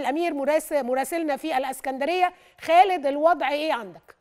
الامير مراسل مراسلنا في الاسكندريه خالد الوضع ايه عندك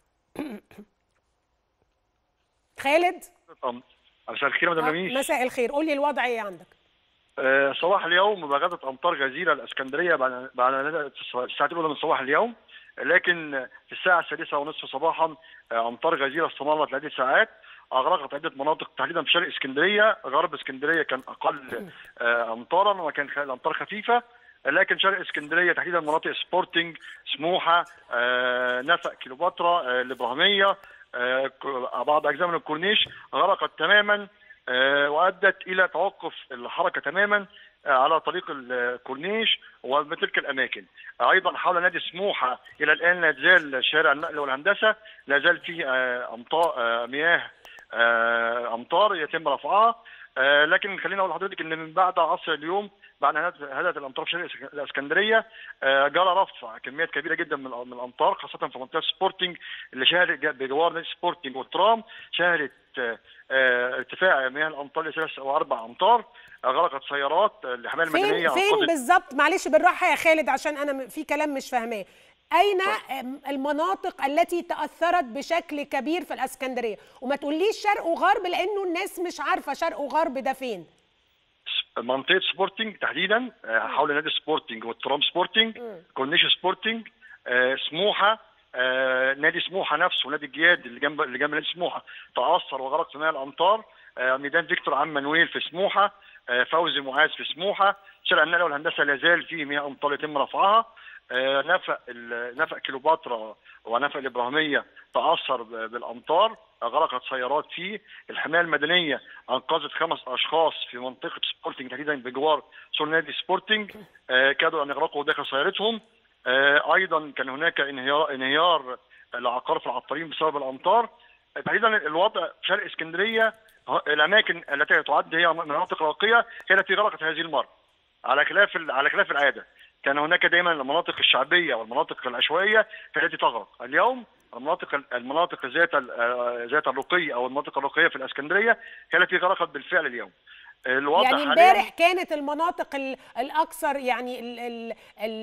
خالد مساء الخير يا مدام لميس مساء الخير قول لي الوضع ايه عندك آه، صباح اليوم بغدت امطار غزيره الاسكندريه بعد بعد الساعه الاولى من صباح اليوم لكن في الساعه السادسه ونصف صباحا آه، امطار غزيره استمرت لعده ساعات اغرقت عده مناطق تحديدا في شرق اسكندريه غرب اسكندريه كان اقل آه، امطارا وكان خ- الامطار خفيفه لكن شرق اسكندريه تحديدا مناطق سبورتنج سموحه آه، نفق كيلوباترا آه، الابراهيميه آه، ك- بعض اجزاء من الكورنيش غرقت تماما آه، وادت الى توقف الحركه تماما آه، على طريق الكورنيش وبتلك الاماكن. ايضا حول نادي سموحه الى الان لا زال شارع النقل والهندسه لا زال فيه آه، امطار آه، مياه آه، امطار يتم رفعها آه، لكن خليني اقول لحضرتك ان من بعد عصر اليوم بعد ان هدأت الامطار في شرق الإسك- الاسكندريه آه، جرى رفع كميات كبيره جدا من من الامطار خاصه في منطقه سبورتنج اللي شهدت ج- بجوار نادي سبورتنج والترام شهدت آه، آه، ارتفاع مياه الامطار لثلاث او اربع امطار آه، غرقت سيارات آه، الحمايه المدنيه فين فين أنقذت- بالظبط معلش بالراحه يا خالد عشان انا م- في كلام مش فاهماه اين أم، المناطق التي تاثرت بشكل كبير في الاسكندريه وما تقوليش شرق وغرب لانه الناس مش عارفه شرق وغرب ده فين منطقه سبورتنج تحديدا آه، حول نادي سبورتنج والترام سبورتنج كورنيش سبورتنج آه، سموحه آه، نادي سموحه نفسه نادي الجياد اللي جنب اللي جنب نادي سموحه تاثر وغرق في مياه الامطار آه، ميدان فيكتور عم مانويل في سموحه آه، فوزي معاذ في سموحه شارع النقل والهندسه لا زال فيه مياه امطار يتم رفعها آه، نفق ال- نفق كيلوباترا ونفق الابراهيميه تاثر ب- بالامطار غرقت سيارات فيه الحمايه المدنيه انقذت خمس اشخاص في منطقه سبورتنج تحديدا بجوار سور نادي سبورتنج آه، كادوا ان يغرقوا داخل سيارتهم آه، ايضا كان هناك انهيار انهيار العقار في العطارين بسبب الامطار آه، تحديدا الوضع في شرق اسكندريه ه- الاماكن التي تعد هي مناطق راقيه هي التي غرقت هذه المره على خلاف ال- على خلاف العاده كان هناك دائما المناطق الشعبيه والمناطق العشوائيه هي التي تغرق اليوم المناطق المناطق ذات ال- آه، ذات الرقي او المناطق الرقيه في الاسكندريه هي التي غرقت بالفعل اليوم الوضع يعني حالياً- امبارح كانت المناطق ال- الاكثر يعني ال- ال-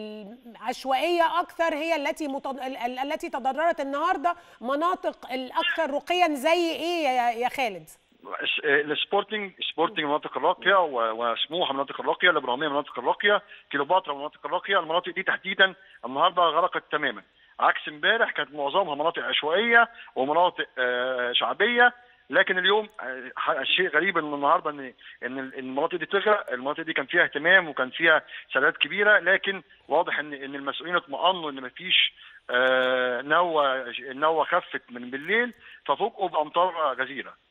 العشوائيه اكثر هي التي متض... ال- ال- التي تضررت النهارده مناطق الاكثر رقيا زي ايه يا يا خالد الس- السبورتنج سبورتنج مناطق الراقيه و- وسموحه مناطق الراقيه الابراهيميه مناطق الراقيه كيلوباترا مناطق الراقيه المناطق دي تحديدا النهارده غرقت تماما عكس امبارح كانت معظمها مناطق عشوائيه ومناطق آه، شعبيه لكن اليوم آه، ح- الشيء غريب ان النهارده ان ان المناطق دي تغرق المناطق دي كان فيها اهتمام وكان فيها سداد كبيره لكن واضح ان ان المسؤولين اطمأنوا ان مفيش آه، نوى النوى خفت من بالليل ففوجئوا بامطار غزيره